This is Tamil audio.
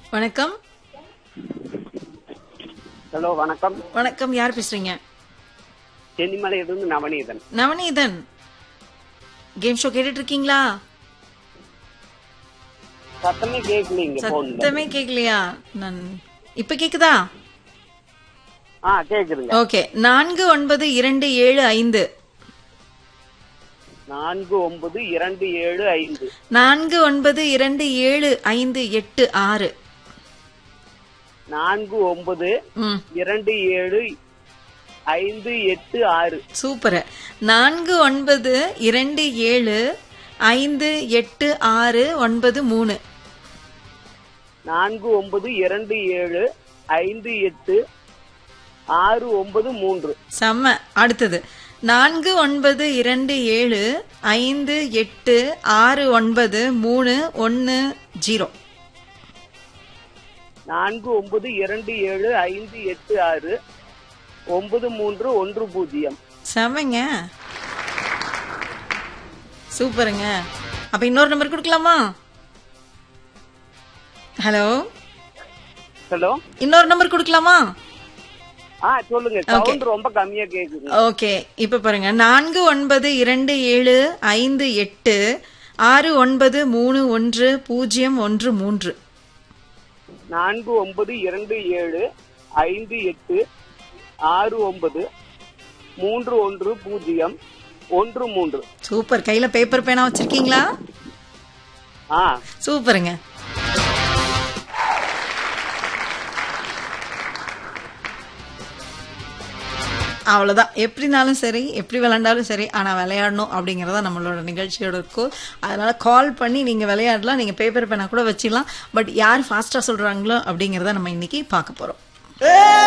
வணக்கம் ஹலோ வணக்கம் வணக்கம் யார் பேசுறீங்க சென்னிமலையிலிருந்து நவநீதன் நவநீதன் கேம் ஷோ கேட்டுட்டு இருக்கீங்களா சத்தமே கேட்கலீங்க போன்ல சத்தமே கேட்கலையா நான் இப்ப கேக்குதா ஆ கேக்குதுங்க ஓகே நான்கு ஒன்பது இரண்டு ஏழு ஐந்து நான்கு ஒன்பது இரண்டு ஏழு ஐந்து நான்கு ஒன்பது இரண்டு ஏழு ஐந்து எட்டு ஆறு நான்கு ஒன்பது ம் இரண்டு ஏழு ஐந்து எட்டு ஆறு சூப்பர் நான்கு ஒன்பது இரண்டு ஏழு ஐந்து எட்டு ஆறு ஒன்பது மூணு நான்கு ஒன்பது இரண்டு ஏழு ஐந்து எட்டு ஆறு ஒன்பது மூன்று செம்ம அடுத்தது நான்கு ஒன்பது இரண்டு ஏழு ஐந்து எட்டு ஆறு ஒன்பது மூணு ஒன்னு ஜீரோ நான்கு ஒன்பது இரண்டு ஏழு ஐந்து எட்டு ஆறு ஒன்பது மூன்று ஒன்று பூஜ்ஜியம் செம்மங்க சூப்பருங்க அப்ப இன்னொரு நம்பர் கொடுக்கலாமா ஹலோ ஹலோ இன்னொரு நம்பர் கொடுக்கலாமா ஆ சொல்லுங்க சவுண்ட் ரொம்ப கம்மியா கேக்குது ஓகே இப்ப பாருங்க நான்கு ஒன்பது இரண்டு ஏழு ஐந்து எட்டு ஆறு ஒன்பது மூணு ஒன்று பூஜ்ஜியம் ஒன்று மூன்று நான்கு ஒன்பது இரண்டு ஏழு ஐந்து எட்டு ஆறு ஒன்பது மூன்று ஒன்று பூஜ்ஜியம் ஒன்று மூன்று சூப்பர் கையில பேப்பர் பேனா வச்சிருக்கீங்களா ஆ சூப்பருங்க அவ்வளவுதான் எப்படினாலும் சரி எப்படி விளையாண்டாலும் சரி ஆனா விளையாடணும் அப்படிங்கறத நம்மளோட நிகழ்ச்சியோட இருக்கும் அதனால கால் பண்ணி நீங்க விளையாடலாம் நீங்க பேப்பர் பேனா கூட வச்சிடலாம் பட் யார் ஃபாஸ்டா சொல்றாங்களோ அப்படிங்கறத நம்ம இன்னைக்கு பார்க்க போறோம்